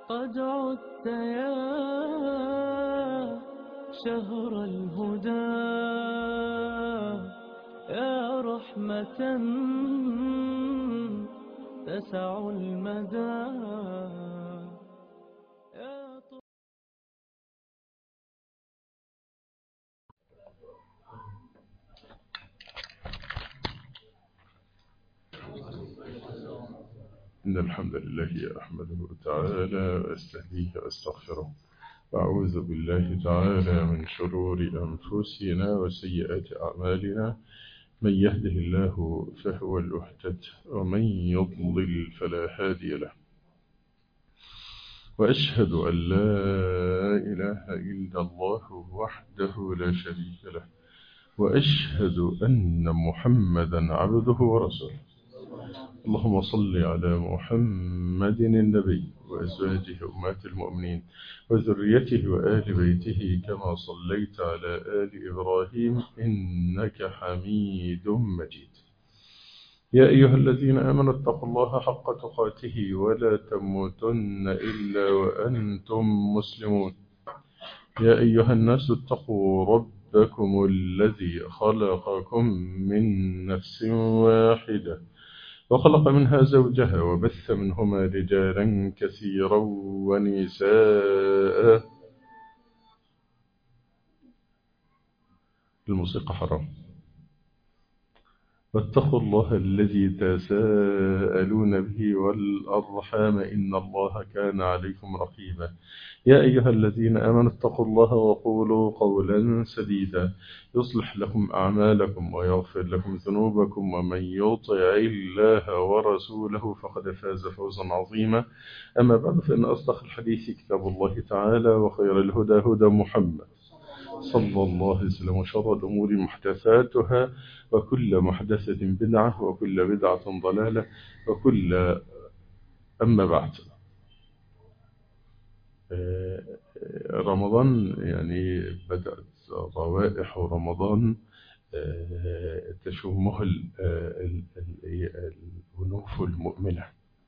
قد عدت يا شهر الهدى يا رحمة تسع المدى يا طه- إن الحمد لله أحمده تعالى وأستهديه وأستغفره وأعوذ بالله تعالى من شرور أنفسنا وسيئات أعمالنا من يهده الله فهو المهتد ومن يضلل فلا هادي له وأشهد أن لا إله إلا الله وحده لا شريك له وأشهد أن محمدا عبده ورسوله اللهم صل على محمد النبي وأزواجه أمات المؤمنين وذريته وآل بيته كما صليت على آل إبراهيم إنك حميد مجيد يا أيها الذين آمنوا اتقوا الله حق تقاته ولا تموتن إلا وأنتم مسلمون يا أيها الناس اتقوا ربكم الذي خلقكم من نفس واحدة وخلق منها زوجها وبث منهما رجالا كثيرا ونساء الموسيقى حرام واتقوا الله الذي تساءلون به والأرحام إن الله كان عليكم رقيبا يا أيها الذين آمنوا اتقوا الله وقولوا قولا سديدا يصلح لكم أعمالكم ويغفر لكم ذنوبكم ومن يطع الله ورسوله فقد فاز فوزا عظيما أما بعد فإن أصدق الحديث كتاب الله تعالى وخير الهدى هدى محمد صلى الله عليه وسلم وشر الأمور محدثاتها وكل محدثة بدعة وكل بدعة ضلالة وكل أما بعد رمضان يعني بدأت روائح رمضان تشمه الأنوف المؤمنة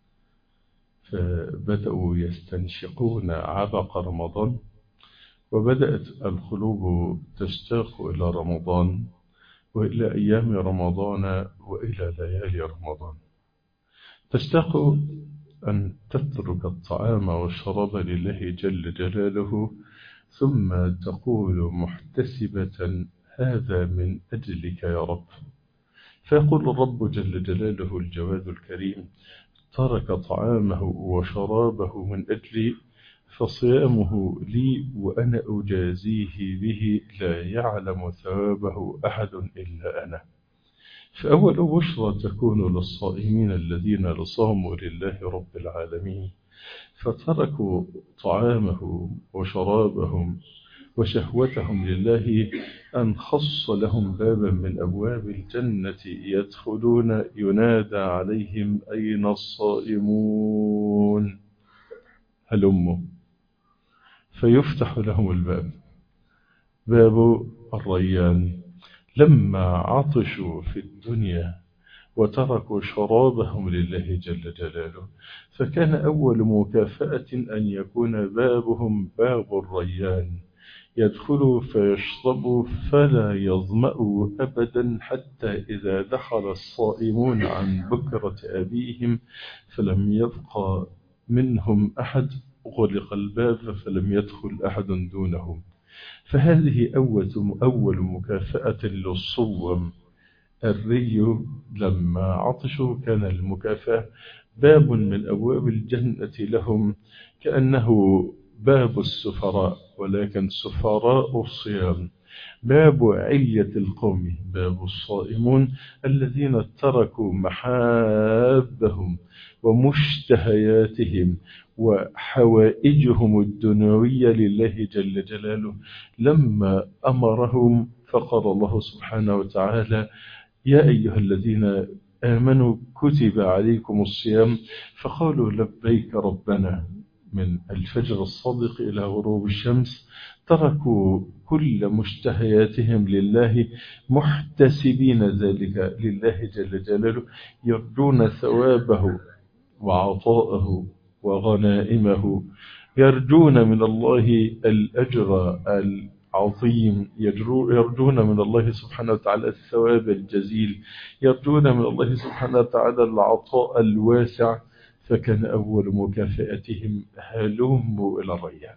فبدأوا يستنشقون عبق رمضان وبدأت القلوب تشتاق إلى رمضان وإلى أيام رمضان وإلى ليالي رمضان تشتاق أن تترك الطعام والشراب لله جل جلاله ثم تقول محتسبة هذا من أجلك يا رب فيقول الرب جل جلاله الجواد الكريم ترك طعامه وشرابه من أجلي فصيامه لي وأنا أجازيه به لا يعلم ثوابه أحد إلا أنا فأول بشرى تكون للصائمين الذين صاموا لله رب العالمين فتركوا طعامهم وشرابهم وشهوتهم لله أن خص لهم بابا من أبواب الجنة يدخلون ينادى عليهم أين الصائمون هلموا فيفتح لهم الباب باب الريان لما عطشوا في الدنيا وتركوا شرابهم لله جل جلاله فكان أول مكافأة أن يكون بابهم باب الريان يدخلوا فيشربوا فلا يظمأوا أبدا حتى إذا دخل الصائمون عن بكرة أبيهم فلم يبقى منهم أحد غلق الباب فلم يدخل أحد دونهم فهذه أول, أول مكافأة للصوم الري لما عطشوا كان المكافأة باب من أبواب الجنة لهم كأنه باب السفراء ولكن سفراء الصيام باب علية القوم باب الصائمون الذين تركوا محابهم ومشتهياتهم وحوائجهم الدنيوية لله جل جلاله لما أمرهم فقال الله سبحانه وتعالى يا أيها الذين آمنوا كتب عليكم الصيام فقالوا لبيك ربنا من الفجر الصادق إلى غروب الشمس تركوا كل مشتهياتهم لله محتسبين ذلك لله جل جلاله يرجون ثوابه وعطاءه وغنائمه يرجون من الله الأجر العظيم يرجون من الله سبحانه وتعالى الثواب الجزيل يرجون من الله سبحانه وتعالى العطاء الواسع فكان أول مكافئتهم هلموا إلى الريان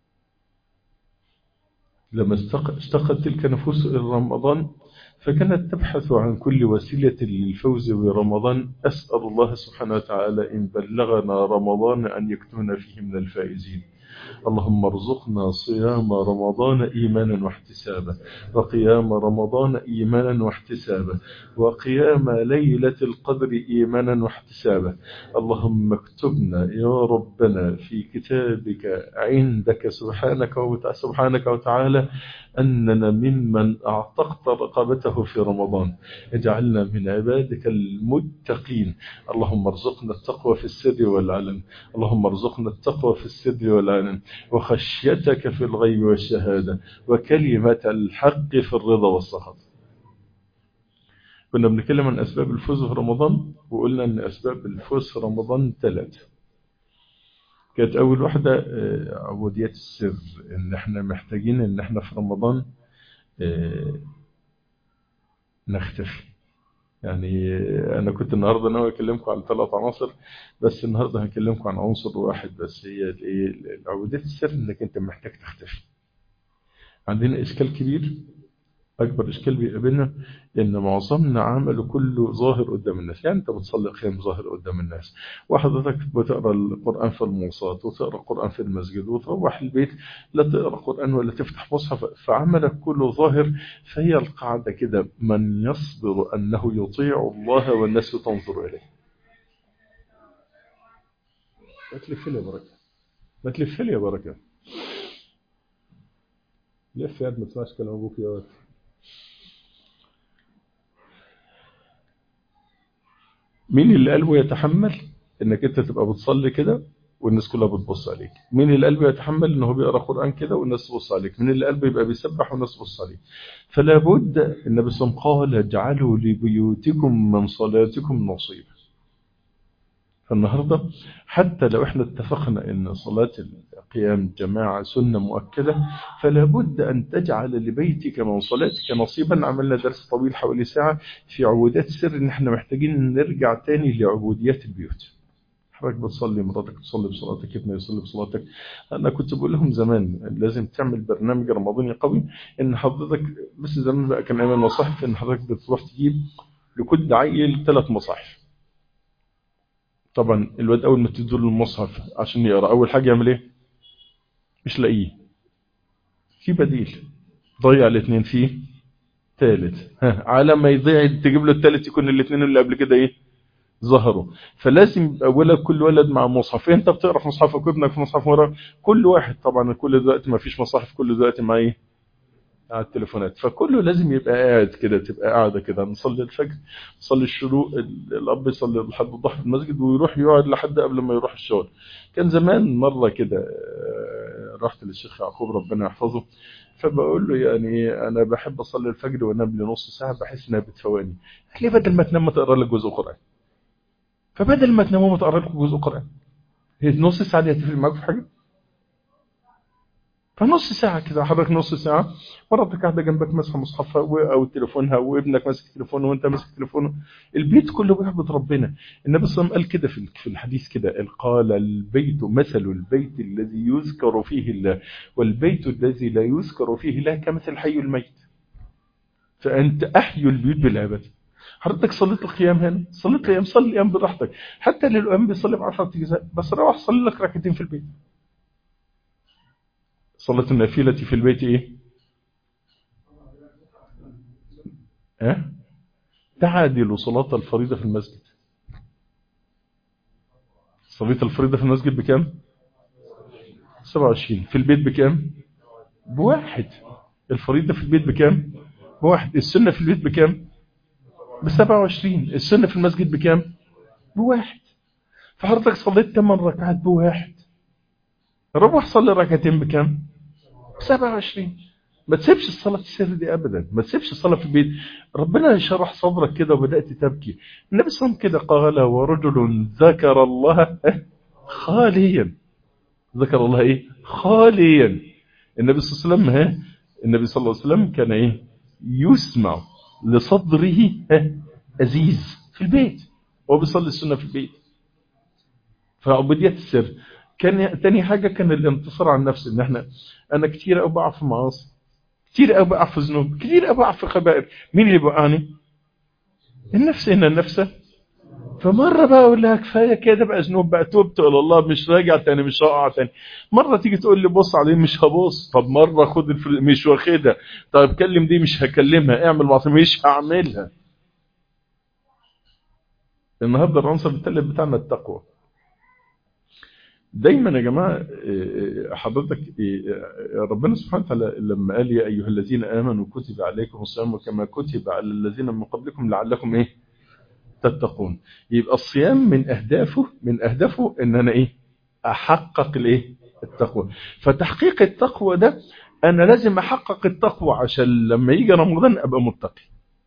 لما استقت تلك نفوس إلى رمضان فكانت تبحث عن كل وسيلة للفوز برمضان أسأل الله سبحانه وتعالى إن بلغنا رمضان أن يكتون فيه من الفائزين اللهم ارزقنا صيام رمضان إيمانا واحتسابا وقيام رمضان إيمانا واحتسابا وقيام ليلة القدر إيمانا واحتسابا اللهم اكتبنا يا ربنا في كتابك عندك سبحانك وتعالى, سبحانك وتعالى أننا ممن أعتقت رقبته في رمضان اجعلنا من عبادك المتقين اللهم ارزقنا التقوى في السر والعلن اللهم ارزقنا التقوى في السر والعلن وخشيتك في الغيب والشهادة وكلمة الحق في الرضا والسخط كنا بنتكلم عن أسباب الفوز في رمضان وقلنا أن أسباب الفوز في رمضان ثلاثة كانت أول واحدة عبودية السر إن إحنا محتاجين إن إحنا في رمضان نختفي يعني أنا كنت النهاردة ناوي أكلمكم عن ثلاث عناصر بس النهاردة هكلمكم عن عنصر واحد بس هي عبودية السر إنك أنت محتاج تختفي عندنا إشكال كبير أكبر إشكال بيقابلنا إن معظمنا عمله كله ظاهر قدام الناس يعني أنت بتصلي قيام ظاهر قدام الناس وحضرتك بتقرأ القرآن في الموصات وتقرأ القرآن في المسجد وتروح البيت لا تقرأ قرآن ولا تفتح مصحف فعملك كله ظاهر فهي القاعدة كده من يصبر أنه يطيع الله والناس تنظر إليه ما تلف لي يا بركة ما تلف لي يا بركة لف يا ما تسمعش كلام أبوك يا ولد مين اللي قلبه يتحمل انك انت تبقى بتصلي كده والناس كلها بتبص عليك مين اللي قلبه يتحمل انه بيقرا قران كده والناس تبص عليك مين اللي قلبه يبقى بيسبح والناس تبص عليه فلا بد النبي صلى الله عليه وسلم قال اجعلوا لبيوتكم من صلاتكم نصيبا فالنهاردة حتى لو احنا اتفقنا ان صلاة القيام جماعة سنة مؤكدة فلا بد ان تجعل لبيتك من صلاتك نصيبا عملنا درس طويل حوالي ساعة في عبودات السر ان احنا محتاجين نرجع تاني لعبوديات البيوت حضرتك بتصلي مراتك تصلي بصلاتك ابنك يصلي بصلاتك انا كنت بقول لهم زمان لازم تعمل برنامج رمضاني قوي ان حضرتك بس زمان بقى كان ايام مصاحف ان حضرتك بتروح تجيب لكل عيل ثلاث مصاحف طبعا الواد اول ما تدور المصحف عشان يقرا اول حاجه يعمل ايه مش لاقيه في بديل ضيع الاثنين فيه ثالث على ما يضيع تجيب له الثالث يكون الاثنين اللي قبل كده ايه ظهروا فلازم يبقى ولد كل ولد مع مصحف انت بتقرا في مصحفك وابنك في مصحف ورا كل واحد طبعا كل دلوقتي ما فيش مصاحف كل دلوقتي مع ايه على التليفونات فكله لازم يبقى قاعد كده تبقى قاعده كده نصلي الفجر نصلي الشروق الاب يصلي لحد الضحى في المسجد ويروح يقعد لحد قبل ما يروح الشغل كان زمان مره كده رحت للشيخ يعقوب ربنا يحفظه فبقول له يعني انا بحب اصلي الفجر وانام لي نص ساعه بحس انها بتفواني قال لي بدل ما تنام ما تقرا لك جزء قران فبدل ما تناموا ما تقرا لكم جزء قران هي نص ساعه دي هتفرق معاكم في حاجه فنص ساعة كده حضرتك نص ساعة مراتك قاعدة جنبك ماسكة مصحفها أو تليفونها وابنك ماسك تليفونه وأنت ماسك تليفونه البيت كله بيعبد ربنا النبي صلى الله عليه وسلم قال كده في الحديث كده قال البيت مثل البيت الذي يذكر فيه الله والبيت الذي لا يذكر فيه الله كمثل الحي الميت فأنت أحيوا البيوت بالعبادة حضرتك صليت القيام هنا صليت القيام صلي القيام براحتك حتى اللي القيام بيصلي بعشرة أجزاء بس روح صلي لك ركعتين في البيت صلاة النافلة في البيت ايه ها تعادل صلاة الفريضة في المسجد صلاة الفريضة في المسجد بكام 27 في البيت بكام بواحد الفريضة في البيت بكام بواحد السنة في البيت بكام ب 27 السنة في المسجد بكام بواحد فحضرتك صليت 8 ركعات بواحد روح صلي ركعتين بكام ب 27 ما تسيبش الصلاة السر دي أبدا ما تسيبش الصلاة في البيت ربنا شرح صدرك كده وبدأت تبكي النبي صلى الله عليه وسلم كده قال ورجل ذكر الله خاليا ذكر الله ايه خاليا النبي صلى الله عليه وسلم ها النبي صلى الله عليه وسلم كان ايه يسمع لصدره ها أزيز في البيت وهو بيصلي السنة في البيت فعبودية السر كان تاني حاجة كان الانتصار عن النفس ان احنا انا كتير قوي بقع في معاصي كتير قوي بقع في ذنوب كتير قوي بقع في خبائر مين اللي بقعني النفس هنا النفس فمرة بقى اقول لها كفاية كده بقى ذنوب بقى توبت الى الله مش راجع تاني مش هقع تاني مرة تيجي تقول لي بص عليه مش هبص طب مرة خد الفل... مش واخدها طب كلم دي مش هكلمها اعمل معصية مش هعملها النهارده العنصر الثالث بتاعنا التقوى دايما يا جماعه حضرتك ربنا سبحانه وتعالى لما قال يا ايها الذين امنوا كتب عليكم الصيام كما كتب على الذين من قبلكم لعلكم ايه تتقون يبقى الصيام من اهدافه من اهدافه ان انا ايه احقق الايه التقوى فتحقيق التقوى ده انا لازم احقق التقوى عشان لما يجي رمضان ابقى متقي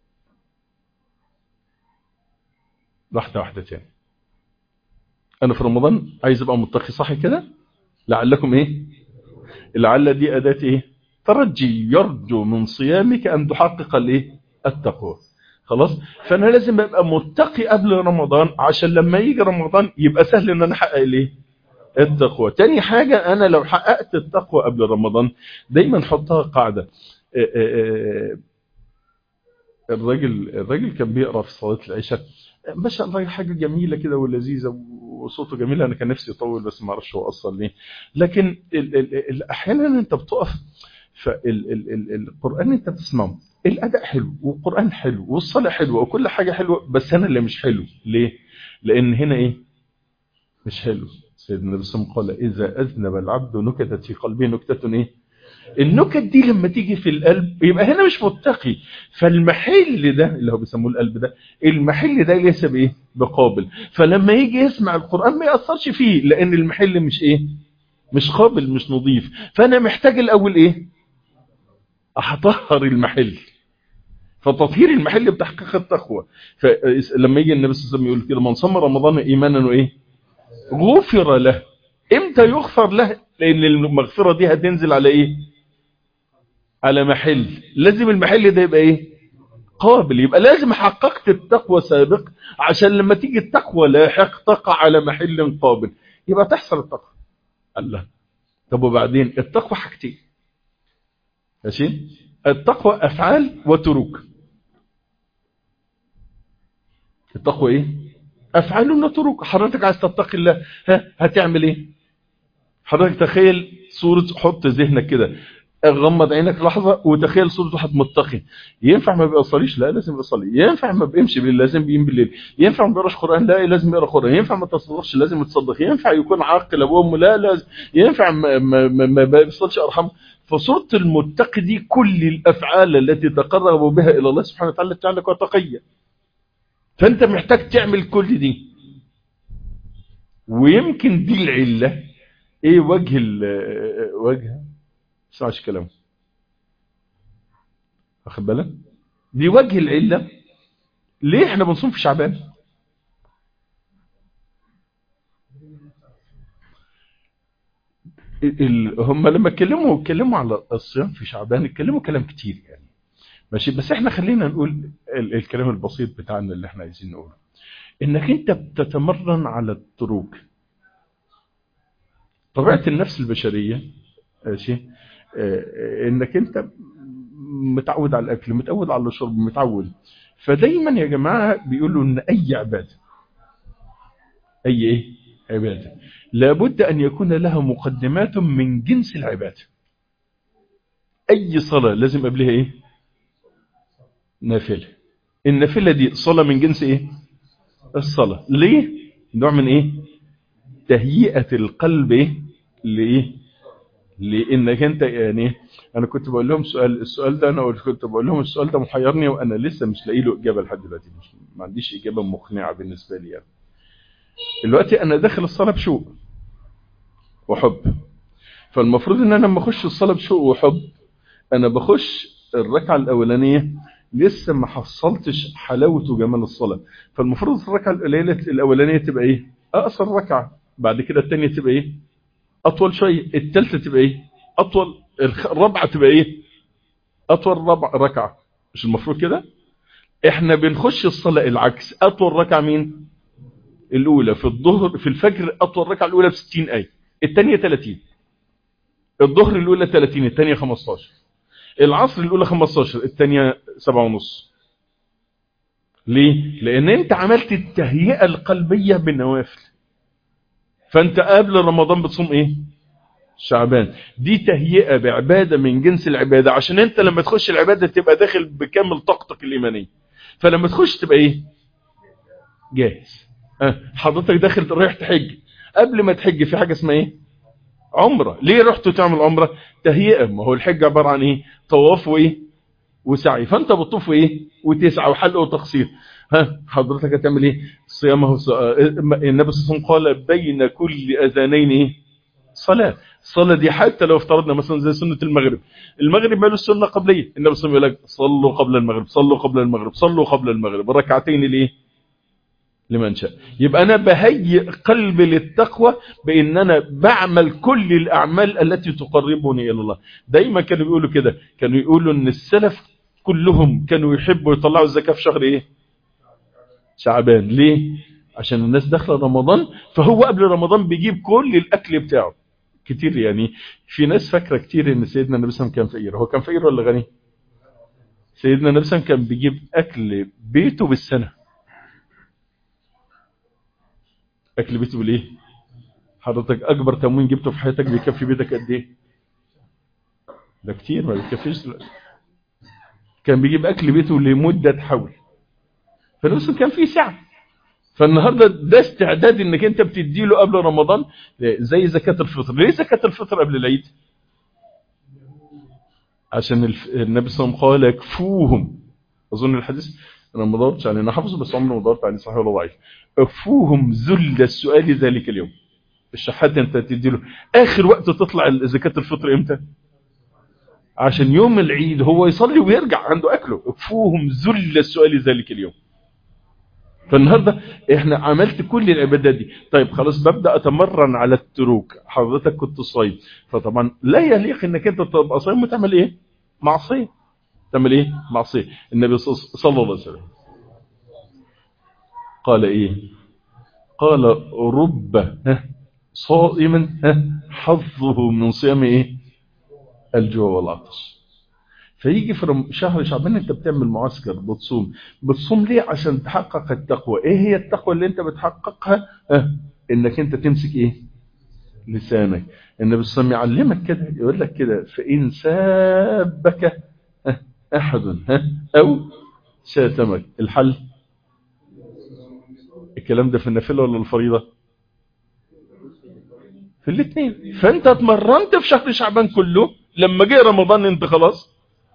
واحدة واحدة تاني أنا في رمضان عايز أبقى متقي صح كده لعلكم إيه لعل دي أداة إيه ترجي يرجو من صيامك أن تحقق الإيه التقوى خلاص فأنا لازم أبقى متقي قبل رمضان عشان لما يجي رمضان يبقى سهل أن أنا أحقق الإيه التقوى تاني حاجة أنا لو حققت التقوى قبل رمضان دايما حطها قاعدة آآ آآ الراجل الراجل كان بيقرا في صلاه العشاء ما شاء الله حاجه جميله كده ولذيذه وصوته جميل انا كان نفسي يطول بس ما اعرفش هو اصلا ليه لكن ال ال ال احيانا انت بتقف فالقران انت بتسمعه الاداء حلو والقران حلو والصلاه حلوه وكل حاجه حلوه بس انا اللي مش حلو ليه لان هنا ايه مش حلو سيدنا النبي صلى الله عليه وسلم قال اذا اذنب العبد نكتت في قلبه نكته ايه النكت دي لما تيجي في القلب يبقى هنا مش متقي فالمحل ده اللي هو بيسموه القلب ده المحل ده ليس بايه بقابل فلما يجي يسمع القرآن ما يأثرش فيه لان المحل مش ايه مش قابل مش نظيف فانا محتاج الاول ايه اطهر المحل فتطهير المحل بتحقيق التقوى فلما يجي النبي صلى الله عليه وسلم يقول كده من صام رمضان ايمانا وايه غفر له امتى يغفر له لان المغفرة دي هتنزل على ايه على محل لازم المحل ده يبقى ايه قابل يبقى لازم حققت التقوى سابق عشان لما تيجي التقوى لاحق تقع على محل قابل يبقى تحصل التقوى الله طب وبعدين التقوى حاجتين ماشي التقوى افعال وتروك التقوى ايه افعال وتروك حضرتك عايز تتقي الله ها هتعمل ايه حضرتك تخيل صورة حط ذهنك كده غمض عينك لحظة وتخيل صورة واحد متقي ينفع ما بيصليش لا لازم يصلي ينفع ما بيمشي بالليل لازم بيم بالليل ينفع ما بيقراش قرآن لا لازم يقرا قرآن ينفع ما تصدقش لازم يتصدق ينفع يكون عاقل ابوه وامه لا لازم ينفع ما, ما, ما, ما بيصلش ارحم فصورة المتقي دي كل الافعال التي تقرب بها الى الله سبحانه وتعالى تجعلك تقيا فانت محتاج تعمل كل دي ويمكن دي العله ايه وجه ال وجه اسمعش كلامه واخد بالك دي وجه العله ليه احنا بنصوم في شعبان ال... هم لما اتكلموا اتكلموا على الصيام في شعبان اتكلموا كلام كتير يعني ماشي بس احنا خلينا نقول ال... الكلام البسيط بتاعنا اللي احنا عايزين نقوله انك انت بتتمرن على التروك طبيعة النفس البشرية ماشي انك انت متعود على الاكل متعود على الشرب متعود فدايما يا جماعة بيقولوا ان اي عبادة اي ايه عبادة لابد ان يكون لها مقدمات من جنس العبادة اي صلاة لازم قبلها ايه نافلة النافلة دي صلاة من جنس ايه الصلاة ليه نوع من ايه تهيئة القلب ايه لايه لانك انت يعني انا كنت بقول لهم سؤال السؤال ده انا كنت بقول لهم السؤال ده محيرني وانا لسه مش لاقي له اجابه لحد دلوقتي مش ما عنديش اجابه مقنعه بالنسبه لي يعني دلوقتي انا داخل الصلاه بشوق وحب فالمفروض ان انا لما اخش الصلاه بشوق وحب انا بخش الركعه الاولانيه لسه ما حصلتش حلاوه وجمال الصلاه فالمفروض الركعه الاولانيه الاولانيه تبقى ايه اقصر ركعه بعد كده الثانيه تبقى ايه اطول شويه الثالثه تبقى ايه اطول الرابعه تبقى ايه اطول ربع ركعه مش المفروض كده احنا بنخش الصلاه العكس اطول ركعه مين الاولى في الظهر في الفجر اطول ركعه الاولى ب 60 ايه الثانيه 30 الظهر الاولى 30 الثانيه 15 العصر الاولى 15 الثانيه 7 ونص ليه لان انت عملت التهيئه القلبيه بالنوافل فانت قبل رمضان بتصوم ايه شعبان دي تهيئه بعباده من جنس العباده عشان انت لما تخش العباده تبقى داخل بكامل طاقتك الايمانيه فلما تخش تبقى ايه جاهز أه. حضرتك داخل رايح تحج قبل ما تحج في حاجه اسمها ايه عمره ليه رحت تعمل عمره تهيئه ما هو الحج عباره عن ايه طواف وايه وسعي فانت بتطوف ايه وتسعى وحلق وتقصير ها حضرتك هتعمل ايه صيامه النبي صلى الله عليه وسلم قال بين كل اذانين ايه صلاه الصلاه دي حتى لو افترضنا مثلا زي سنه المغرب المغرب ماله السنه قبليه النبي صلى الله عليه وسلم يقول لك صلوا قبل المغرب صلوا قبل المغرب صلوا قبل المغرب الركعتين الايه لمن شاء يبقى انا بهيئ قلبي للتقوى بان انا بعمل كل الاعمال التي تقربني الى الله دايما كانوا بيقولوا كده كانوا يقولوا ان السلف كلهم كانوا يحبوا يطلعوا الزكاه في شهر ايه شعبان ليه عشان الناس داخله رمضان فهو قبل رمضان بيجيب كل الاكل بتاعه كتير يعني في ناس فاكره كتير ان سيدنا النبي صلى الله عليه وسلم كان فقير هو كان فقير ولا غني سيدنا النبي صلى الله عليه وسلم كان بيجيب اكل بيته بالسنه اكل بيته بالايه حضرتك اكبر تموين جبته في حياتك بيكفي بيتك قد ايه ده كتير ما بيكفيش كان بيجيب اكل بيته لمده حول فالنبي كان فيه سعه فالنهارده ده استعداد انك انت بتدي له قبل رمضان زي زكاه الفطر ليه زكاه الفطر قبل العيد عشان النبي صلى الله عليه وسلم قال اكفوهم اظن الحديث انا ما دورتش عليه انا حافظه بس عمري ما دورت عليه صحيح ولا ضعيف اكفوهم ذل السؤال ذلك اليوم الشحات انت تدي له اخر وقت تطلع زكاه الفطر امتى عشان يوم العيد هو يصلي ويرجع عنده اكله اكفوهم ذل السؤال ذلك اليوم فالنهاردة احنا عملت كل العبادات دي طيب خلاص ببدأ اتمرن على التروك حضرتك كنت صايم فطبعا لا يليق انك انت تبقى صايم وتعمل ايه معصية تعمل ايه معصية النبي صلى الله عليه وسلم قال ايه قال رب صائما حظه من صيام ايه الجوع والعطش فيجي في شهر شعبان انت بتعمل معسكر بتصوم بتصوم ليه عشان تحقق التقوى ايه هي التقوى اللي انت بتحققها اه انك انت تمسك ايه لسانك النبي صلى الله عليه وسلم يعلمك كده يقول لك كده فان سابك اه احد ها او شاتمك الحل الكلام ده في النافله ولا الفريضه في الاثنين فانت اتمرنت في شهر شعبان كله لما جه رمضان انت خلاص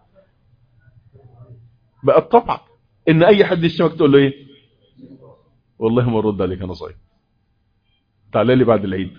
بقى طبعا ان اي حد يشتمك تقول له ايه والله ما ارد عليك انا صايم تعالى لي بعد العيد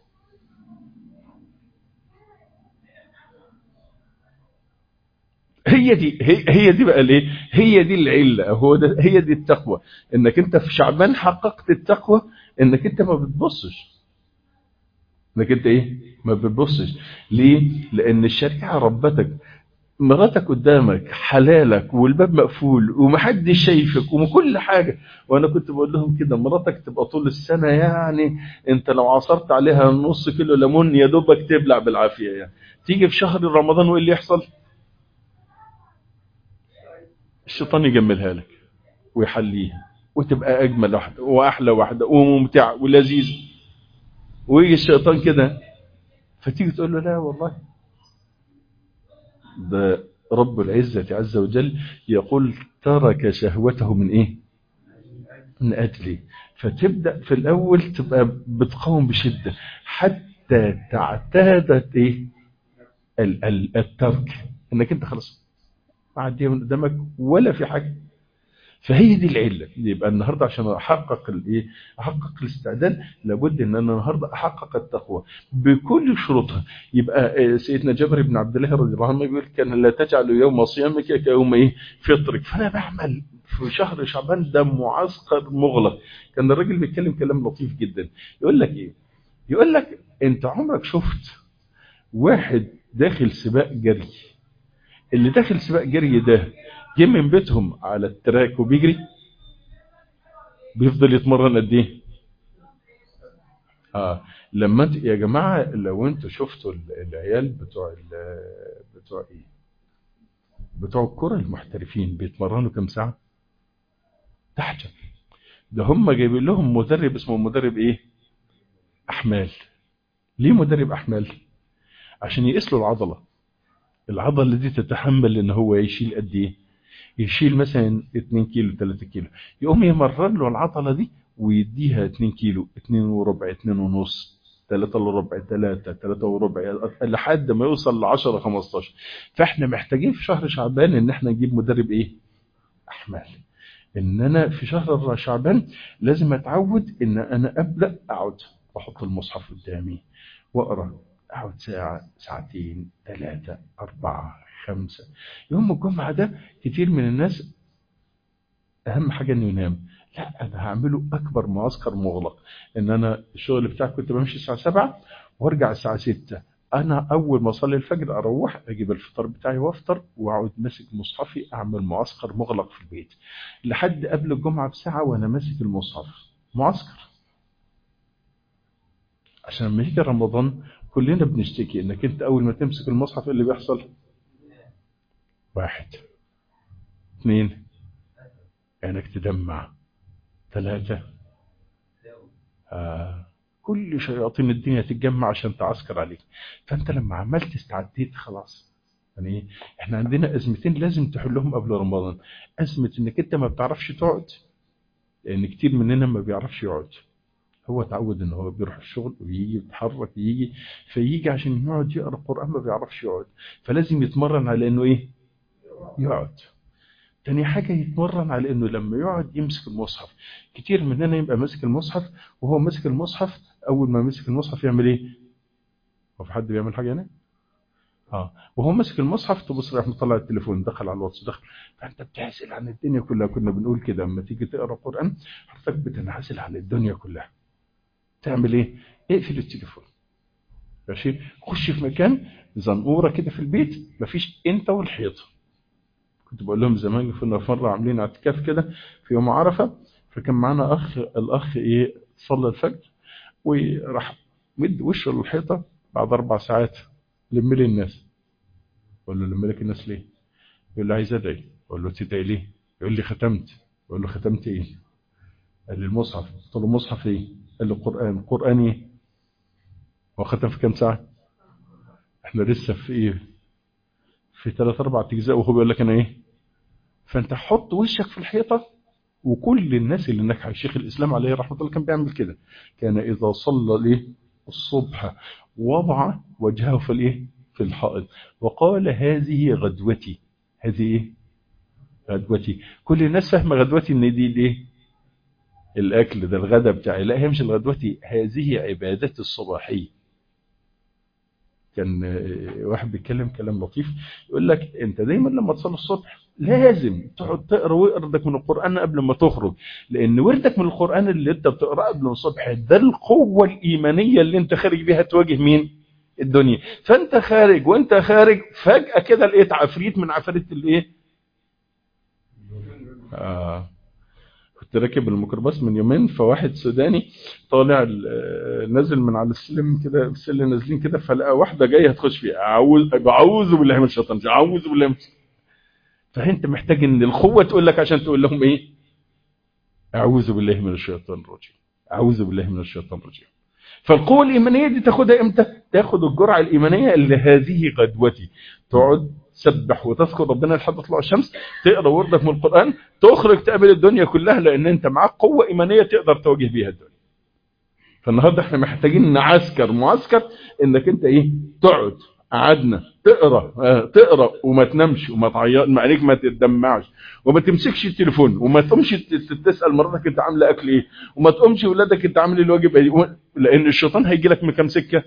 هي دي هي, هي دي بقى الايه هي دي العله هو ده هي دي التقوى انك انت في شعبان حققت التقوى انك انت ما بتبصش انك انت ايه ما بتبصش ليه لان الشريعه ربتك مراتك قدامك حلالك والباب مقفول ومحدش شايفك وكل حاجة وانا كنت بقول لهم كده مراتك تبقى طول السنة يعني انت لو عصرت عليها نص كيلو ليمون يا دوبك تبلع بالعافية يعني تيجي في شهر رمضان وايه اللي يحصل الشيطان يجملها لك ويحليها وتبقى اجمل واحدة واحلى واحدة وممتعة ولذيذة ويجي الشيطان كده فتيجي تقول له لا والله ده رب العزة عز وجل يقول ترك شهوته من ايه من اجلي فتبدأ في الاول تبقى بتقاوم بشدة حتى تعتادت ايه ال ال الترك انك انت خلاص معديه من قدامك ولا في حاجة فهي دي العله يبقى النهارده عشان احقق الايه احقق الاستعداد لابد ان انا النهارده احقق التقوى بكل شروطها يبقى سيدنا جابر بن عبد الله رضي الله عنه يقول كان لا تجعل يوم صيامك كيوم ايه فطرك فانا بعمل في شهر شعبان ده معسكر مغلق كان الراجل بيتكلم كلام لطيف جدا يقول لك ايه يقول لك انت عمرك شفت واحد داخل سباق جري اللي داخل سباق جري ده جه من بيتهم على التراك وبيجري بيفضل يتمرن قد ايه اه لما انت يا جماعه لو انتوا شفتوا ال- العيال بتوع ال- بتوع ايه بتوع الكره المحترفين بيتمرنوا كام ساعه تحت ده هم جايبين لهم مدرب اسمه مدرب ايه احمال ليه مدرب احمال عشان يقيس له العضله العضله دي تتحمل ان هو يشيل قد ايه يشيل مثلا 2 كيلو 3 كيلو يقوم يمرن له العضله دي ويديها 2 كيلو 2 وربع 2 ونص 3 الا ربع 3 3 وربع لحد ما يوصل ل 10 15 فاحنا محتاجين في شهر شعبان ان احنا نجيب مدرب ايه احمال ان انا في شهر شعبان لازم اتعود ان انا ابدا اقعد واحط المصحف قدامي واقرا اقعد ساعه ساعتين ثلاثه اربعه خمسه يوم الجمعه ده كتير من الناس اهم حاجه انه ينام لا انا هعمله اكبر معسكر مغلق ان انا الشغل بتاعي كنت بمشي الساعه 7 وارجع الساعه 6 انا اول ما اصلي الفجر اروح اجيب الفطار بتاعي وافطر واقعد ماسك مصحفي اعمل معسكر مغلق في البيت لحد قبل الجمعه بساعه وانا ماسك المصحف معسكر عشان لما يجي رمضان كلنا بنشتكي انك انت اول ما تمسك المصحف إيه اللي بيحصل واحد اثنين عينك تدمع ثلاثة آه. كل شياطين الدنيا تتجمع عشان تعسكر عليك فانت لما عملت استعديت خلاص يعني إيه؟ احنا عندنا ازمتين لازم تحلهم قبل رمضان ازمه انك انت ما بتعرفش تقعد لان كتير مننا ما بيعرفش يقعد هو اتعود ان هو بيروح الشغل ويجي يتحرك يجي فيجي عشان يقعد يقرا القران ما بيعرفش يقعد فلازم يتمرن على انه ايه يقعد تاني حاجة يتمرن على انه لما يقعد يمسك المصحف كتير مننا يبقى ماسك المصحف وهو ماسك المصحف اول ما مسك المصحف يعمل ايه هو في حد بيعمل حاجة هنا اه وهو ماسك المصحف تبص راح مطلع التليفون دخل على الواتس دخل فانت بتعزل عن الدنيا كلها كنا بنقول كده لما تيجي تقرا قران حضرتك بتنعزل عن الدنيا كلها تعمل ايه اقفل التليفون ماشي خش في مكان زنقوره كده في البيت مفيش انت والحيطه كنت بقول لهم زمان كنا في مره عاملين اعتكاف كده في يوم عرفه فكان معانا اخ الاخ ايه صلى الفجر وراح مد وشه للحيطه بعد اربع ساعات لم لي الناس اقول له لم لك الناس ليه؟ يقول لي عايز ادعي اقول له تدعي ليه؟ يقول لي ختمت اقول له ختمت ايه؟ قال لي المصحف قلت له مصحف ايه؟ قال لي قران قران ايه؟ هو ختم في كام ساعه؟ احنا لسه في ايه؟ في ثلاث اربع اجزاء وهو بيقول لك انا ايه؟ فانت حط وشك في الحيطه وكل الناس اللي نجح الشيخ الاسلام عليه رحمه الله كان بيعمل كده كان اذا صلى الايه؟ الصبح وضع وجهه في الايه؟ في الحائط وقال هذه غدوتي هذه ايه؟ غدوتي كل الناس فاهمه غدوتي ان دي الايه؟ الاكل ده الغدا بتاعي لا هي مش الغدوتي هذه عبادتي الصباحيه كان واحد بيتكلم كلام لطيف يقول لك انت دايما لما تصلي الصبح لازم تقعد تقرا وردك من القران قبل ما تخرج لان وردك من القران اللي انت بتقراه قبل الصبح ده القوه الايمانيه اللي انت خارج بيها تواجه مين الدنيا فانت خارج وانت خارج فجاه كده لقيت عفريت من عفاريت الايه آه. كنت راكب الميكروباص من يومين فواحد سوداني طالع نازل من على السلم كده السلم نازلين كده فلقى واحده جايه هتخش فيه اعوذ اعوذ بالله من الشيطان اعوذ بالله من فانت محتاج ان القوه تقول لك عشان تقول لهم ايه اعوذ بالله من الشيطان الرجيم اعوذ بالله من الشيطان الرجيم فالقوه الايمانيه دي تاخدها امتى تاخد الجرعه الايمانيه اللي هذه غدوتي تقعد تسبح وتذكر ربنا لحد طلوع الشمس تقرا وردك من القران تخرج تقابل الدنيا كلها لان انت معاك قوه ايمانيه تقدر تواجه بيها الدنيا فالنهارده احنا محتاجين نعسكر معسكر انك انت ايه تقعد قعدنا تقرا اه تقرا وما تنامش وما تعيط عليك ما تتدمعش وما تمسكش التليفون وما تقومش تسال مراتك انت عامله اكل ايه وما تقومش ولادك انت عامل الواجب ايه لان الشيطان هيجي لك من كام سكه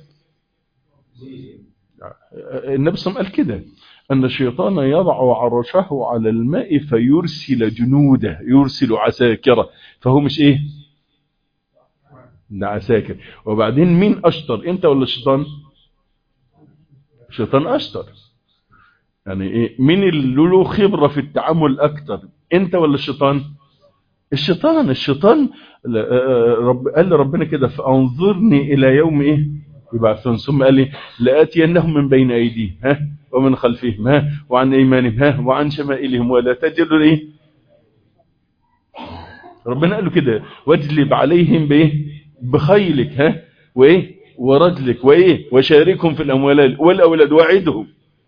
النبي صلى الله عليه وسلم قال كده أن الشيطان يضع عرشه على الماء فيرسل جنوده يرسل عساكره فهو مش إيه ده عساكر وبعدين مين اشطر انت ولا الشيطان الشيطان اشطر يعني ايه مين اللي له خبرة في التعامل اكتر انت ولا الشيطان الشيطان الشيطان رب قال لربنا كده فانظرني الى يوم ايه يبعثون ثم قال لي لاتينهم من بين ايديهم ها ومن خلفهم ها وعن ايمانهم ها وعن شمائلهم ولا تجد ايه ربنا قال له كده واجلب عليهم بايه بخيلك ها وايه ورجلك وايه وشاركهم في الاموال والاولاد وعدهم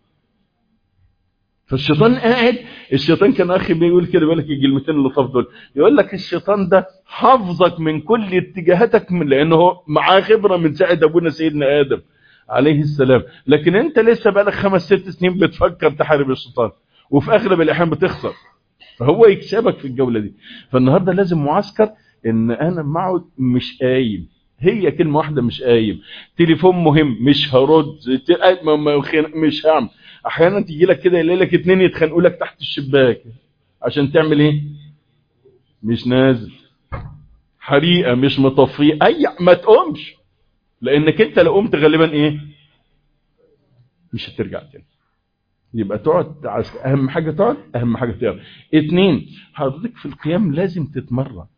فالشيطان قاعد الشيطان كان اخي بيقول كده بيقول لك الكلمتين اللي طاف دول يقول لك الشيطان ده حافظك من كل اتجاهاتك من لانه معاه خبره من ساعه ابونا سيدنا ادم عليه السلام لكن انت لسه بقالك خمس ست سنين بتفكر تحارب الشيطان وفي اغلب الاحيان بتخسر فهو يكسبك في الجوله دي فالنهارده لازم معسكر ان انا معه مش قايم هي كلمه واحده مش قايم تليفون مهم مش هرد مش هعمل احيانا تيجي لك كده يلاقي لك اتنين يتخانقوا لك تحت الشباك عشان تعمل ايه مش نازل حريقه مش مطفيه اي ما تقومش لانك انت لو قمت غالبا ايه مش هترجع تاني يبقى تقعد اهم حاجه تقعد اهم حاجه تقعد اتنين حضرتك في القيام لازم تتمرن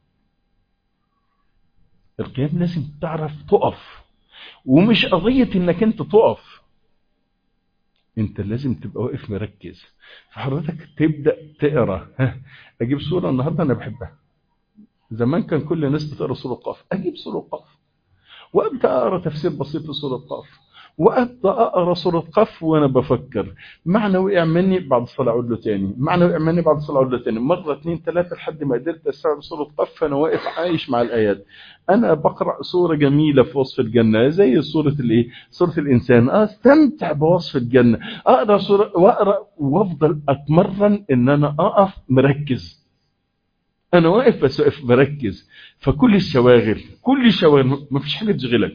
القيام لازم تعرف تقف ومش قضيه انك انت تقف انت لازم تبقى واقف مركز فحضرتك تبدا تقرا ها اجيب صوره النهارده انا بحبها زمان كان كل الناس بتقرا سوره قاف اجيب سوره قاف وابدا اقرا تفسير بسيط لسوره قاف وابدا اقرا سوره قاف وانا بفكر معنى وقع مني بعد الصلاه اعود له تاني معنى وقع مني بعد الصلاه اعود له تاني مره اثنين ثلاثه لحد ما قدرت استوعب سوره قاف فانا واقف عايش مع الايات انا بقرا سوره جميله في وصف الجنه زي سوره الايه سوره الانسان استمتع بوصف الجنه اقرا سوره واقرا وافضل اتمرن ان انا اقف مركز انا واقف بس واقف مركز فكل الشواغل كل الشواغل ما فيش حاجه تشغلك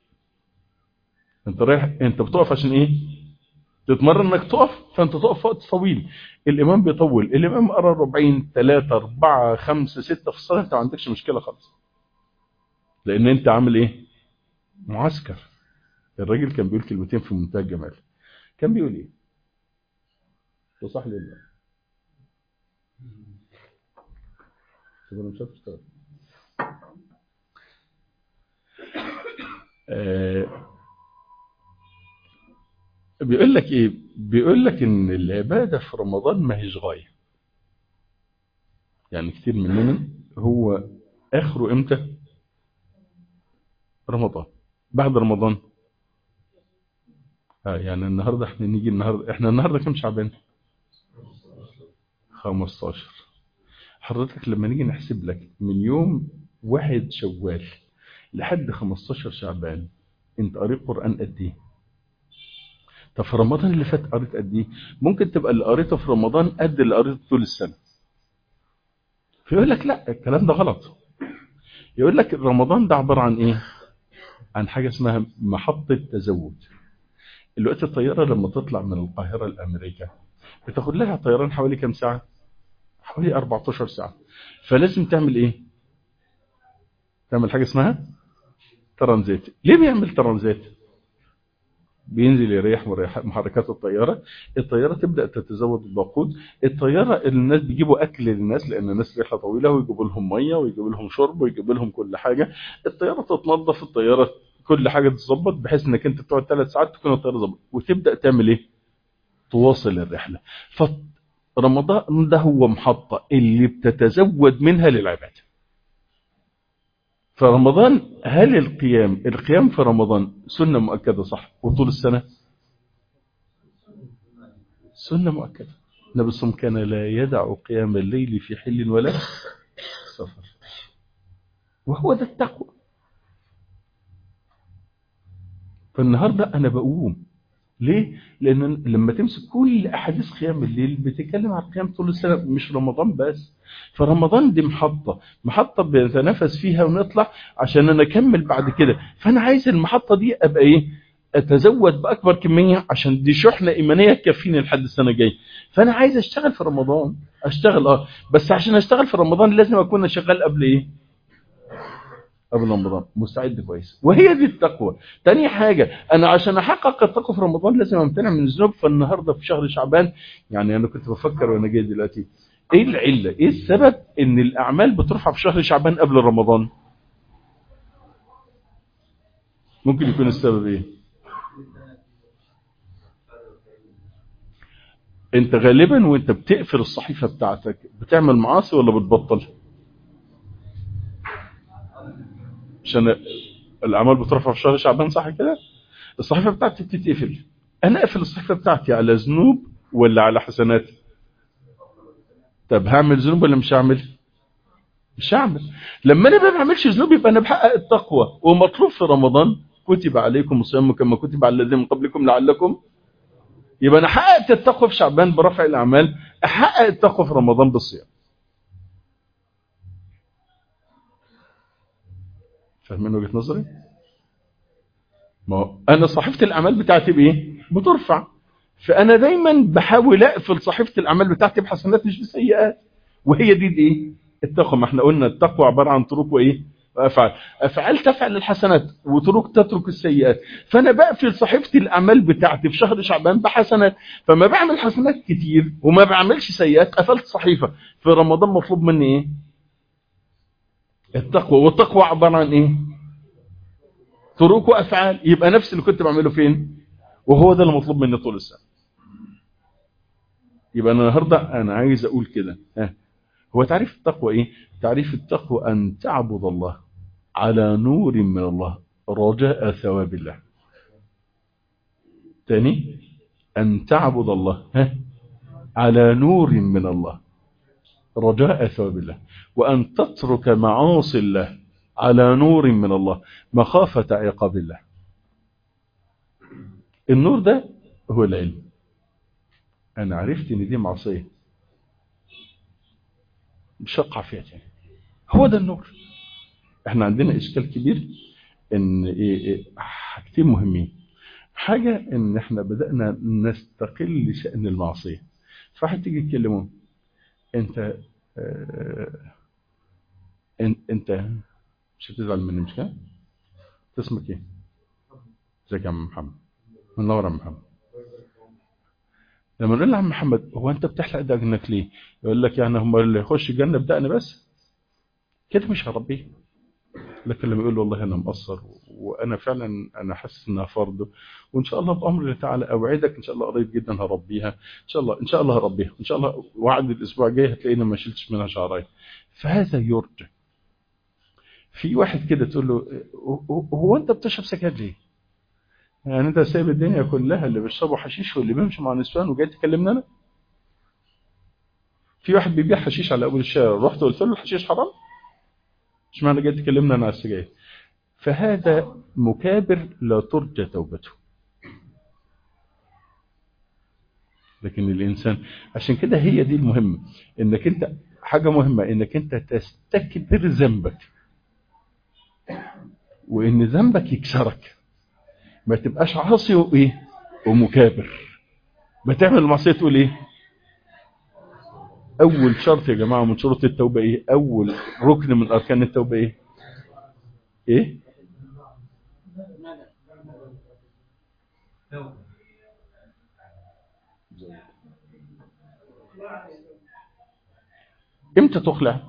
انت رايح انت بتقف عشان ايه تتمرن انك تقف فانت تقف وقت طويل الامام بيطول الامام قرا 40 3 4 5 6 في الصلاه انت ما عندكش مشكله خالص لان انت عامل ايه معسكر الراجل كان بيقول كلمتين في منتهى الجمال كان بيقول ايه تصح لي الله طب انا مش عارف اشتغل آه بيقول لك ايه بيقول لك ان العباده في رمضان ما هيش غايه يعني كتير مننا هو اخره امتى رمضان بعد رمضان اه يعني النهارده احنا نيجي النهارده احنا النهارده كام شعبان 15 حضرتك لما نيجي نحسب لك من يوم واحد شوال لحد 15 شعبان انت قريت قران قد ايه طب في رمضان اللي فات قريت قد ايه ممكن تبقى اللي قريته في رمضان قد اللي قريته طول السنه فيقول لك لا الكلام ده غلط يقول لك رمضان ده عباره عن ايه عن حاجه اسمها محطه تزود الوقت الطياره لما تطلع من القاهره لامريكا بتاخد لها طيران حوالي كام ساعه حوالي 14 ساعه فلازم تعمل ايه تعمل حاجه اسمها ترانزيت ليه بيعمل ترانزيت بينزل يريح محركات الطيارة الطيارة تبدأ تتزود بالوقود الطيارة الناس بيجيبوا أكل للناس لأن الناس رحلة طويلة ويجيبوا لهم مية ويجيبوا لهم شرب ويجيبوا لهم كل حاجة الطيارة تتنظف الطيارة كل حاجة تتظبط بحيث انك انت تقعد ثلاث ساعات تكون الطيارة ظبط وتبدأ تعمل ايه تواصل الرحلة فرمضان ده هو محطة اللي بتتزود منها للعبادة فرمضان هل القيام القيام في رمضان سنة مؤكدة صح وطول السنة سنة مؤكدة النبي صلى كان لا يدع قيام الليل في حل ولا سفر وهو ده التقوى فالنهاردة أنا بقوم ليه؟ لأن لما تمسك كل أحاديث قيام الليل بتتكلم عن القيام طول السنة مش رمضان بس فرمضان دي محطة محطة بنتنافس فيها ونطلع عشان أنا أكمل بعد كده فأنا عايز المحطة دي أبقى إيه؟ أتزود بأكبر كمية عشان دي شحنة إيمانية تكفيني لحد السنة الجاية فأنا عايز أشتغل في رمضان أشتغل أه بس عشان أشتغل في رمضان لازم أكون شغال قبل إيه؟ قبل رمضان مستعد كويس وهي دي التقوى تاني حاجة انا عشان احقق التقوى في رمضان لازم امتنع من الذنوب فالنهاردة في شهر شعبان يعني انا كنت بفكر وانا جاي دلوقتي ايه العلة ايه السبب ان الاعمال بترفع في شهر شعبان قبل رمضان ممكن يكون السبب ايه انت غالبا وانت بتقفل الصحيفة بتاعتك بتعمل معاصي ولا بتبطل عشان الاعمال بترفع في شهر شعبان صح كده الصحيفة بتاعتي بتتقفل انا اقفل الصحيفة بتاعتي على ذنوب ولا على حسنات طب هعمل ذنوب ولا مش هعمل مش هعمل لما انا ما بعملش ذنوب يبقى انا بحقق التقوى ومطلوب في رمضان كتب عليكم الصيام كما كتب على الذين من قبلكم لعلكم يبقى انا حققت التقوى في شعبان برفع الاعمال احقق التقوى في رمضان بالصيام فاهمين وجهه نظري ما هو انا صحيفه الاعمال بتاعتي بايه بترفع فانا دايما بحاول اقفل صحيفه الاعمال بتاعتي بحسنات مش بسيئات وهي دي الايه التقوى ما احنا قلنا التقوى عباره عن طرق وايه وافعال افعال تفعل الحسنات وطرق تترك السيئات فانا بقفل صحيفه الاعمال بتاعتي في شهر شعبان بحسنات فما بعمل حسنات كتير وما بعملش سيئات قفلت صحيفه في رمضان مطلوب مني ايه التقوى والتقوى عباره عن ايه طرق وافعال يبقى نفس اللي كنت بعمله فين وهو ده اللي مطلوب مني طول السنه يبقى انا النهارده انا عايز اقول كده ها هو تعريف التقوى ايه تعريف التقوى ان تعبد الله على نور من الله رجاء ثواب الله تاني ان تعبد الله ها على نور من الله رجاء ثواب الله وان تترك معاصي الله على نور من الله مخافة عقاب الله النور ده هو العلم انا عرفت ان دي معصيه مش هقع فيها تاني هو ده النور احنا عندنا اشكال كبير ان ايه ايه حاجتين مهمين حاجة ان احنا بدأنا نستقل شأن المعصية فواحد تيجي تكلمه انت اه انت مش هتزعل مني مش كده اسمك ايه ازيك يا عم محمد منور يا محمد لما نقول له عم محمد هو انت بتحلق دقنك ليه يقول لك يعني هم اللي يخش الجنه بدقن بس كده مش هربيه لكن لما يقول له والله انا مقصر وانا فعلا انا حاسس انها فرض وان شاء الله بامر الله تعالى اوعدك ان شاء الله قريب جدا هربيها ان شاء الله ان شاء الله هربيها ان شاء الله وعد الاسبوع الجاي هتلاقيني ما شلتش منها شعرين فهذا يرجى في واحد كده تقول له هو انت بتشرب سجاير ليه يعني انت سايب الدنيا كلها اللي بيشربوا حشيش واللي بيمشوا مع نسوان وجاي تكلمنا انا في واحد بيبيع حشيش على اول الشارع رحت قلت له الحشيش حرام مش معنى جاي تكلمنا انا على السجاير فهذا مكابر لا ترجى توبته لكن الانسان عشان كده هي دي المهمه انك انت حاجه مهمه انك انت تستكبر ذنبك وان ذنبك يكسرك ما تبقاش عاصي وايه ومكابر بتعمل المعصيه تقول ايه اول شرط يا جماعه من شروط التوبه ايه اول ركن من اركان التوبه ايه ايه امتى تخلع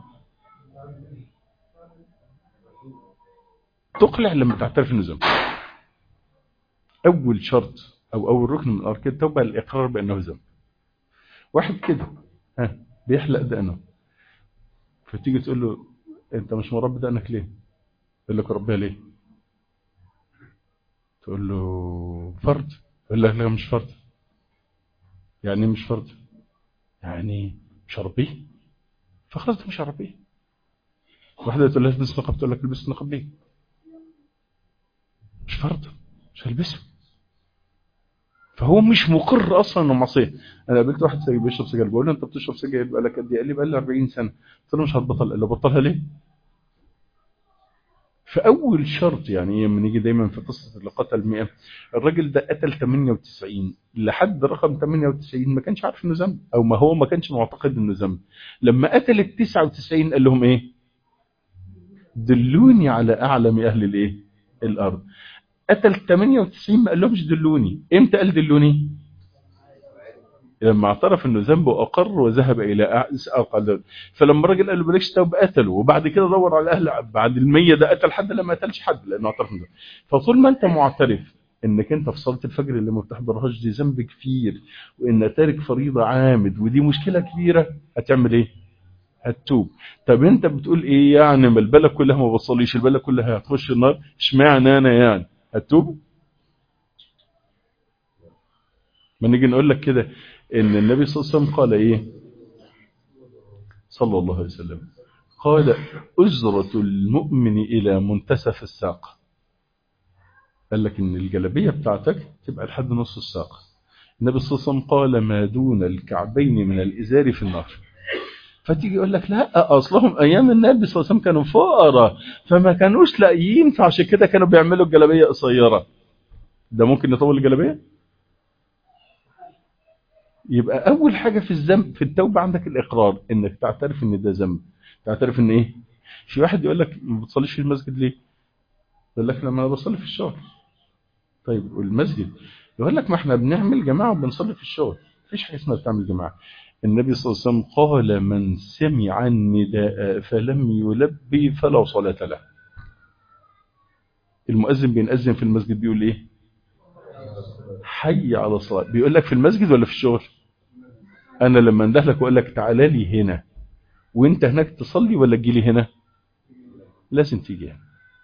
تقلع لما تعترف انه ذنب اول شرط او اول ركن من اركان التوبه الاقرار بانه ذنب واحد كده ها بيحلق دقنه فتيجي تقول له انت مش مربي دقنك ليه يقول لك ربيها ليه تقول له فرض يقول لك لا مش فرض يعني مش فرض يعني مش هربيه فخلاص مش هربيه واحده تقول لها البس نقاب تقول لك البس نقاب ليه مش فرض مش هلبسه فهو مش مقر اصلا انه معصيه انا قابلت واحد سجل بيشرب سجاير بقول له انت بتشرب سجاير بقالك قد ايه قال لي بقالي 40 سنه قلت له مش هتبطل الا بطلها ليه فاول شرط يعني لما نيجي دايما في قصه اللي قتل 100 الراجل ده قتل 98 لحد رقم 98 ما كانش عارف انه ذنب او ما هو ما كانش معتقد انه ذنب لما قتل ال 99 قال لهم ايه دلوني على أعلم أهل الإيه الأرض قتل 98 ما قال لهمش دلوني امتى قال دلوني لما اعترف انه ذنبه اقر وذهب الى اقل فلما الراجل قال له بلاش توب قتله وبعد كده دور على اهل بعد المية ده قتل حد لما قتلش حد لانه اعترف انه فطول ما انت معترف انك انت في صلاه الفجر اللي ما بتحضرهاش دي ذنب كبير وان تارك فريضه عامد ودي مشكله كبيره هتعمل ايه هتتوب طب انت بتقول ايه يعني ما البلد كلها ما بتصليش البلد كلها هتخش النار اشمعنى انا يعني هتتوب ما نيجي نقول لك كده ان النبي صلى الله عليه وسلم قال ايه صلى الله عليه وسلم قال أجرة المؤمن إلى منتسف الساق قال لك ان الجلبية بتاعتك تبقى لحد نص الساق النبي صلى الله عليه وسلم قال ما دون الكعبين من الإزار في النار فتيجي يقول لك لا أصلهم أيام النبي صلى الله عليه وسلم كانوا فقراء فما كانوش لاقيين فعشان كده كانوا بيعملوا الجلبية قصيرة ده ممكن يطول الجلبية يبقى أول حاجة في الذنب في التوبة عندك الإقرار إنك تعترف إن ده ذنب تعترف إن إيه في واحد يقول لك ما بتصليش في المسجد ليه يقول لك لما أنا بصلي في الشغل طيب والمسجد يقول لك ما احنا بنعمل جماعة وبنصلي في الشغل مفيش حاجة اسمها بتعمل جماعة النبي صلى الله عليه وسلم قال من سمع النداء فلم يلبي فلا صلاة له المؤذن بينأذن في المسجد بيقول ايه حي على الصلاة بيقول لك في المسجد ولا في الشغل انا لما انده لك واقول لك تعالى لي هنا وانت هناك تصلي ولا تجي لي هنا لازم تيجي هنا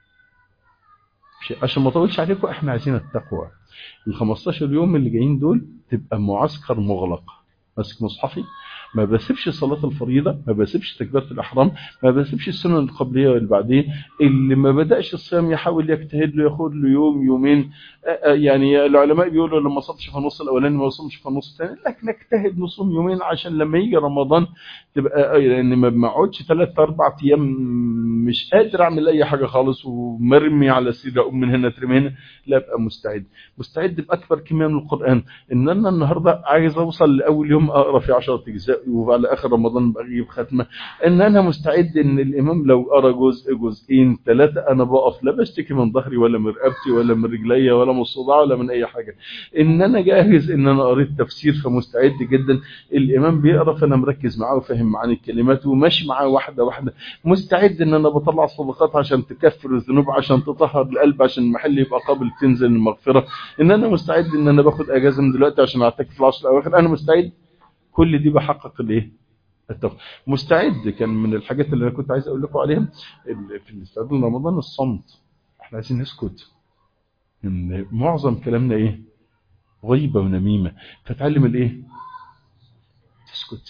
عشان ما اطولش عليكم احنا عايزين التقوى ال 15 يوم اللي جايين دول تبقى معسكر مغلق ماسك مصحفي ما بسيبش صلاة الفريضة ما بسيبش تكبيرة الأحرام ما بسيبش السنن القبلية واللي بعدين اللي ما بدأش الصيام يحاول يجتهد له ياخد له يوم يومين يعني العلماء بيقولوا لما صمتش في النص الأولاني ما صمتش في النص الثاني لك نجتهد نصوم يومين عشان لما يجي رمضان تبقى لأن ما بقعدش ثلاث أربع أيام مش قادر أعمل أي حاجة خالص ومرمي على السيرة أقوم من هنا ترمي هنا لا أبقى مستعد مستعد بأكبر كمية من القرآن إن أنا النهاردة عايز أوصل لأول يوم أقرأ في 10 أجزاء وعلى آخر رمضان بجيب ختمة إن أنا مستعد إن الإمام لو قرأ جزء جزئين ثلاثة أنا بقف لا بشتكي من ظهري ولا من رقبتي ولا من رجلي ولا من الصداع ولا من أي حاجة إن أنا جاهز إن أنا قريت تفسير فمستعد جدا الإمام بيقرأ فأنا مركز معاه وفاهم معاني الكلمات وماشي معاه واحدة واحدة مستعد إن أنا بطلع صدقات عشان تكفر الذنوب عشان تطهر القلب عشان المحل يبقى قابل تنزل المغفرة إن أنا مستعد إن أنا باخد أجازة من دلوقتي عشان أعتكف في العشر الأواخر أنا مستعد كل دي بحقق الايه التوبه مستعد كان من الحاجات اللي انا كنت عايز اقول لكم عليها في الاستعداد لرمضان الصمت احنا عايزين نسكت ان معظم كلامنا ايه غيبه ونميمه فتعلم الايه تسكت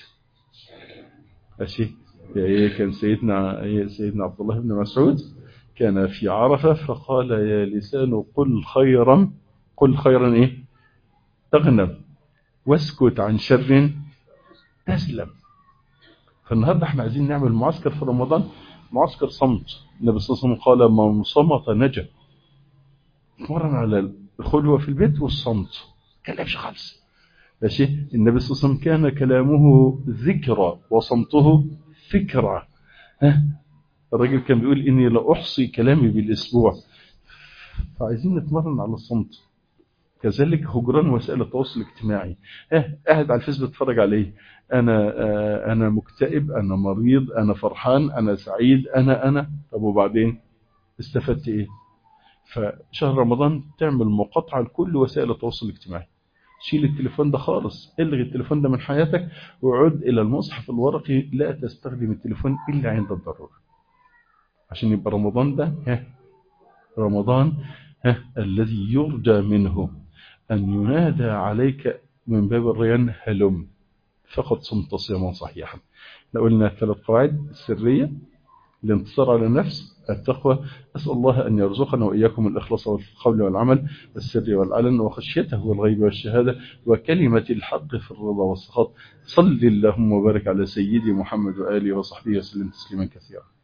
ماشي ايه كان سيدنا إيه سيدنا عبد الله بن مسعود كان في عرفه فقال يا لسان قل خيرا قل خيرا ايه تغنم واسكت عن شر تسلم فالنهاردة احنا عايزين نعمل معسكر في رمضان معسكر صمت النبي صلى الله عليه وسلم قال من صمت نجا اتمرن على الخلوة في البيت والصمت كلامش خالص ماشي النبي صلى الله عليه وسلم كان كلامه ذكرى وصمته فكرة ها الراجل كان بيقول إني لأحصي كلامي بالأسبوع فعايزين نتمرن على الصمت كذلك هجران وسائل التواصل الاجتماعي اه قاعد على الفيس بتفرج عليه انا آه انا مكتئب انا مريض انا فرحان انا سعيد انا انا طب وبعدين استفدت ايه فشهر رمضان تعمل مقاطعه لكل وسائل التواصل الاجتماعي شيل التليفون ده خالص الغي التليفون ده من حياتك وعد الى المصحف الورقي لا تستخدم التليفون الا عند الضروره عشان يبقى رمضان ده ها رمضان ها الذي يرجى منه أن ينادى عليك من باب الريان هلم فقد صمت صياما صحيحا لو قلنا ثلاث قواعد السرية الانتصار على النفس التقوى أسأل الله أن يرزقنا وإياكم الإخلاص والقول والعمل والسر والعلن وخشيته والغيب والشهادة وكلمة الحق في الرضا والسخط صل اللهم وبارك على سيدي محمد وآله وصحبه وسلم تسليما كثيرا